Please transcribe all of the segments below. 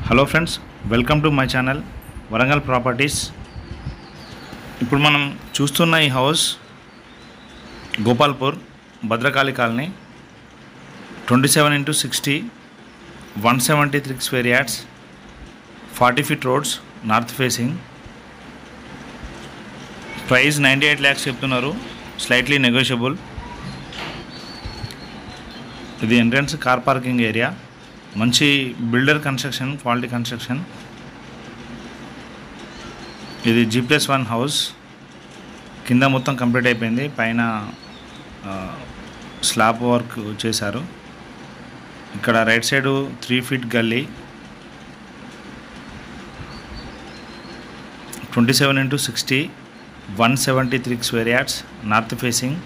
hello friends welcome to my channel Warangal properties ఇప్పుడు మనం చూస్తున్న ఈ house Gopalpur Bhadrakali colony twenty seven into sixty one seventy three square yards forty feet roads north facing price ninety eight lakhs చెప్తున్నారు slightly negotiable ఇది entrance car parking area మంచి builder construction quality construction ఇది G plus one house కింద మొత్తం complete అయిపోయింది పైన slab work చేశారు ఇక్కడ రైట్ సైడు త్రీ ఫీట్ గల్లీ twenty seven into sixty one seventy three square yards north facing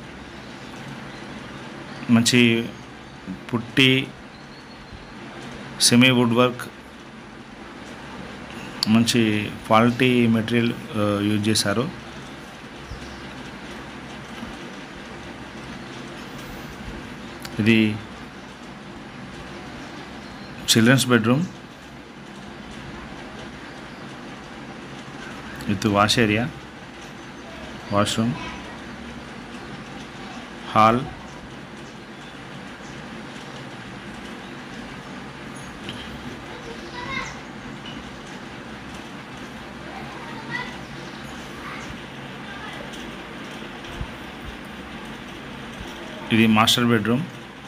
మంచి పుట్టి సెమీ వుడ్ వర్క్ మంచి క్వాలిటీ మెటీరియల్ యూజ్ చేశారు ఇది children's bedroom with wash area washroom hall ఇది master bedroom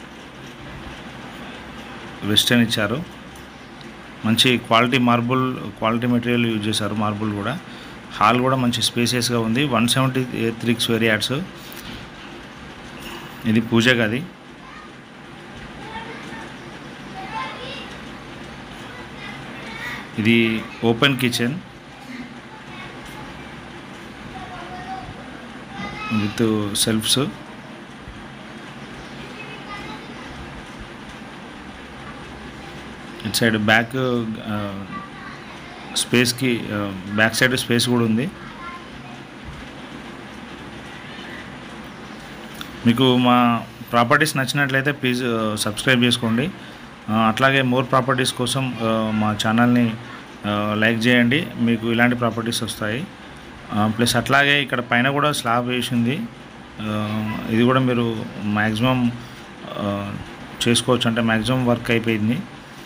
western ఇచ్చారు మంచి quality marble quality material use చేశారు marble కూడా hall కూడా మంచి స్పేసియస్గా ఉంది one seventy three square yards ఇది పూజ గది ఇది ఓపెన్ కిచెన్ విత్ సెల్ఫ్స్ ఇటు సైడ్ బ్యాక్ స్పేస్కి బ్యాక్ సైడ్ స్పేస్ కూడా ఉంది మీకు మా ప్రాపర్టీస్ నచ్చినట్లయితే ప్లీజ్ సబ్స్క్రైబ్ చేసుకోండి ఆ, అట్లాగే మోర్ ప్రాపర్టీస్ కోసం ఆ, మా ఛానల్ని లైక్ చేయండి మీకు ఇలాంటి ప్రాపర్టీస్ వస్తాయి ప్లస్ అట్లాగే ఇక్కడ పైన కూడా స్లాబ్ వేసింది ఆ, ఇది కూడా మీరు మ్యాక్సిమం చేసుకోవచ్చు అంటే మ్యాక్సిమం వర్క్ అయిపోయింది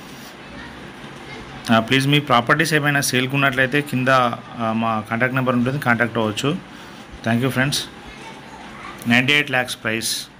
ప్లీజ్ మీ ప్రాపర్టీస్ ఏమైనా సేల్కి ఉన్నట్లయితే కింద ఆ, మా కాంటాక్ట్ నెంబర్ ఉంటుంది కాంటాక్ట్ అవ్వచ్చు thank you friends ninety eight lakhs price